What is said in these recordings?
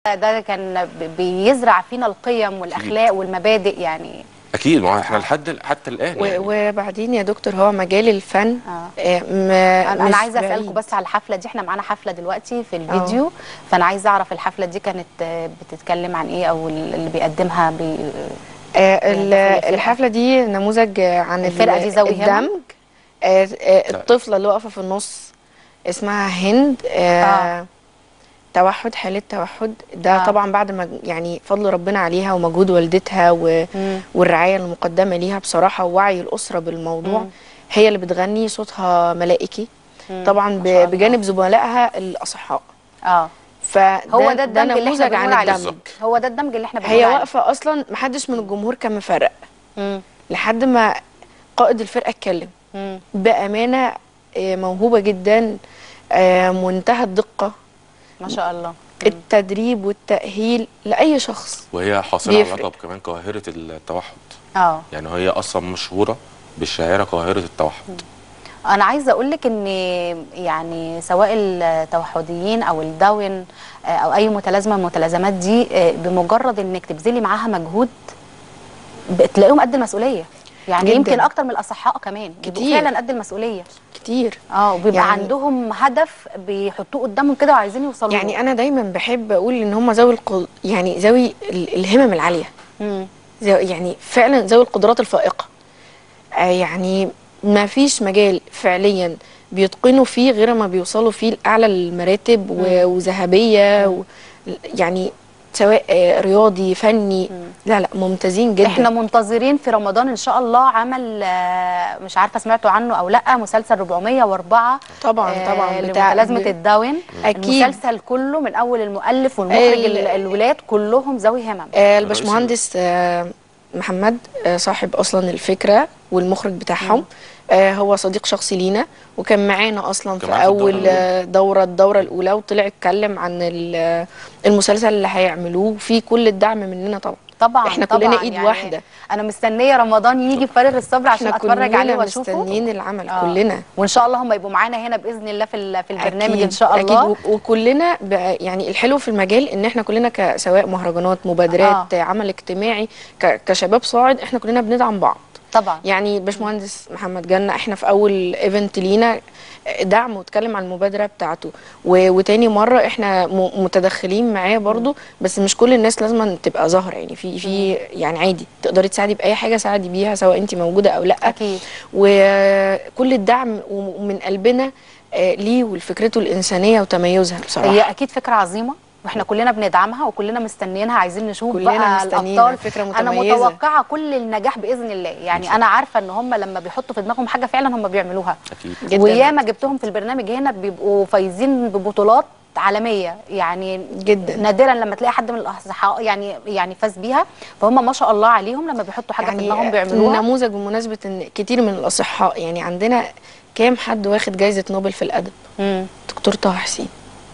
ده كان ب- بيزرع فينا القيم والاخلاق والمبادئ يعني اكيد ما هو احنا لحد حتى الان و- يعني. وبعدين يا دكتور هو مجال الفن آه. آه، ما انا مش أنا عايزه بعيد. اسالكم بس على الحفله دي احنا معانا حفله دلوقتي في الفيديو فانا عايزه اعرف الحفله دي كانت آه، بتتكلم عن ايه او اللي بيقدمها بي... آه، ال- يعني الفرقة. الحفله دي نموذج آه، عن ال- الفرقة دي ذوي همم؟ الدمج آه، آه، الطفله اللي واقفه في النص اسمها هند آه، آه. توحد حاله توحد ده آه. طبعا بعد ما يعني فضل ربنا عليها ومجهود والدتها و... مم. والرعايه المقدمه ليها بصراحه ووعي الاسره بالموضوع مم. هي اللي بتغني صوتها ملائكي مم. طبعا ما ب... شاء الله. بجانب زملائها الاصحاء اه فده هو ده الدمج اللي احنا نموذج بنقول عن عليه الدمج هو ده الدمج اللي احنا بنقول هي عليه. واقفه اصلا محدش من الجمهور كان مفرق مم. لحد ما قائد الفرقه اتكلم مم. بامانه آه، موهوبه جدا آه، منتهى الدقه ما شاء الله التدريب والتاهيل لاي شخص وهي حاصله على بيفرق. لقب كمان قاهره التوحد اه يعني هي اصلا مشهوره بالشاعره قاهره التوحد انا عايزه اقول لك ان يعني سواء التوحديين او الداون آه، او اي متلازمه من المتلازمات دي آه، بمجرد انك تبذلي معاها مجهود بتلاقيهم قد المسؤوليه يعني جداً. يمكن اكتر من الاصحاء كمان بيبقوا كتير. فعلا قد المسؤوليه كتير اه وبيبقى يعني- يعني عندهم هدف بيحطوه قدامهم كده وعايزين يوصلوا له. يعني انا دايما بحب اقول ان هم ذوي القل... يعني ذوي ال- الهمم العاليه مم. ذو- يعني فعلا ذوي القدرات الفائقه آه يعني ما فيش مجال فعليا بيتقنوا فيه غير ما بيوصلوا فيه لاعلى المراتب و- وذهبيه و... يعني سواء آه، رياضي فني لا لا ممتازين جدا احنا منتظرين في رمضان ان شاء الله عمل آه، مش عارفه سمعتوا عنه او لا مسلسل 404 طبعا آه، طبعا بتاع لمتلازمه الداون أكيد. المسلسل كله من اول المؤلف والمخرج ال- ال- الولاد كلهم ذوي همم آه الباشمهندس آه محمد آه صاحب اصلا الفكره والمخرج بتاعهم آه هو صديق شخصي لينا وكان معانا اصلا كان في معانا في الدورة اول الأولى. آه، دوره الدوره الاولى وطلع اتكلم عن ال- آه، المسلسل اللي هيعملوه في كل الدعم مننا طبعا طبعا احنا طبعا كلنا ايد واحده انا مستنيه رمضان يجي بفارغ الصبر عشان احنا اتفرج كلنا عليه واشوفه مستنيين العمل آه. كلنا وان شاء الله هم يبقوا معانا هنا باذن الله في ال- في البرنامج أكيد ان شاء الله أكيد و- وكلنا بقى- يعني الحلو في المجال ان احنا كلنا كسواء مهرجانات مبادرات آه. آه. عمل اجتماعي ك- كشباب صاعد احنا كلنا بندعم بعض طبعا يعني باشمهندس محمد جنة احنا في اول ايفنت لينا دعم واتكلم عن المبادره بتاعته و... وتاني مره احنا م... متدخلين معاه برضو بس مش كل الناس لازم تبقى ظاهره يعني في في يعني عادي تقدري تساعدي باي حاجه ساعدي بيها سواء انت موجوده او لا اكيد وكل الدعم ومن قلبنا آه، ليه ولفكرته الانسانيه وتميزها بصراحه هي اكيد فكره عظيمه واحنا كلنا بندعمها وكلنا مستنيينها عايزين نشوف كلنا بقى مستنيينها، الابطال فكرة انا متميزة. متوقعه كل النجاح باذن الله يعني انا عارفه ان هم لما بيحطوا في دماغهم حاجه فعلا هم بيعملوها اكيد جداً. وياما جبتهم في البرنامج هنا بيبقوا فايزين ببطولات عالميه يعني جداً. نادرا لما تلاقي حد من الاصحاء يعني يعني فاز بيها فهم ما شاء الله عليهم لما بيحطوا حاجه في دماغهم بيعملوها نموذج بمناسبه ان كتير من الاصحاء يعني عندنا كام حد واخد جائزه نوبل في الادب مم. دكتور طه حسين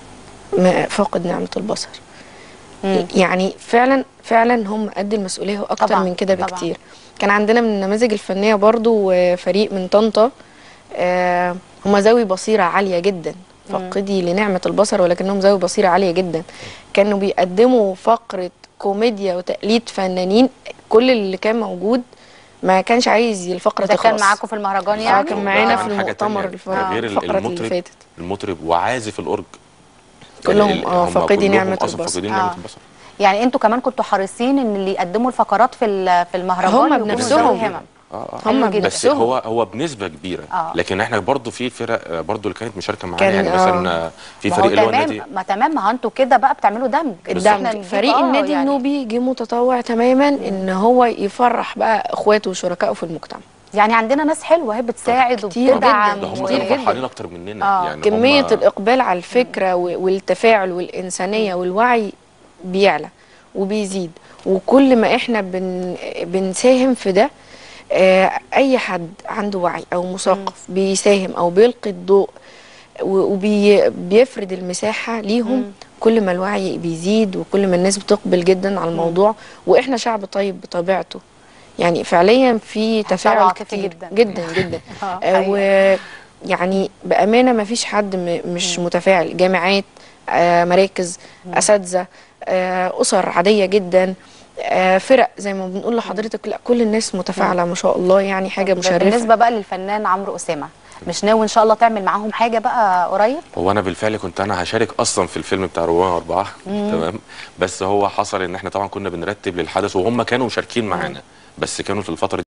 ما- فاقد نعمه البصر مم. يعني فعلا فعلا هم قد المسؤوليه واكتر طبعاً، من كده طبعاً. بكتير كان عندنا من النماذج الفنيه برضو آه، فريق من طنطا آه، هم ذوي بصيره عاليه جدا فاقدي لنعمه البصر ولكنهم ذوي بصيره عاليه جدا كانوا بيقدموا فقره كوميديا وتقليد فنانين كل اللي كان موجود ما كانش عايز الفقره ده تخلص كان معاكم في المهرجان اه يعني كان معانا ده في عن حاجة المؤتمر تانية. الف- ده غير الفقرة اللي المطرب فاتت المطرب وعازف الاورج كلهم، ال- آه، هم فاقدي كلهم نعمة أصلاً البصر. فاقدين آه. نعمه البصر يعني انتوا كمان كنتوا حريصين ان اللي يقدموا الفقرات في ال- في المهرجان هم يكونوا بنفسهم. ذوي همم اه اه هم حلو جدا. بس بنفسهم هو هو بنسبه كبيره آه. لكن احنا برضو في فرق آه، برضو اللي كانت مشاركه معانا كان- يعني آه. مثلا آه، في ما هو فريق اللي هو تمام النادي ما تمام ما هو انتوا كده بقى بتعملوا دمج إن إحنا الدمج نجيب- فريق آه النادي يعني النوبي جه متطوع تماما ان هو يفرح بقى اخواته وشركائه في المجتمع يعني عندنا ناس حلوه اهي بتساعد كتير وبتدعم ده هم كتير كانوا جدا. فرحانين اكتر مننا آه. يعني كميه هم الاقبال على الفكره و- والتفاعل والانسانيه والوعي بيعلى وبيزيد وكل ما احنا بن بنساهم في ده آه، اي حد عنده وعي او مثقف بيساهم او بيلقي الضوء وبيفرد المساحه ليهم كل ما الوعي بيزيد وكل ما الناس بتقبل جدا على الموضوع واحنا شعب طيب بطبيعته يعني فعليا في إحنا شعب تفاعل عاطفي كتير جدا. جدا جدا آه، آه، حقيقة. ويعني بامانه ما فيش حد م- مش متفاعل جامعات آه، مراكز اساتذه آه، اسر عاديه جدا آه، فرق زي ما بنقول لحضرتك لا كل الناس متفاعله ما شاء الله يعني حاجه طب مشرفه بالنسبه بقى للفنان عمرو اسامه مش ناوي ان شاء الله تعمل معاهم حاجه بقى قريب هو انا بالفعل كنت انا هشارك اصلا في الفيلم بتاع روان أربعة تمام بس هو حصل ان احنا طبعا كنا بنرتب للحدث وهم كانوا مشاركين معانا بس كانوا في الفتره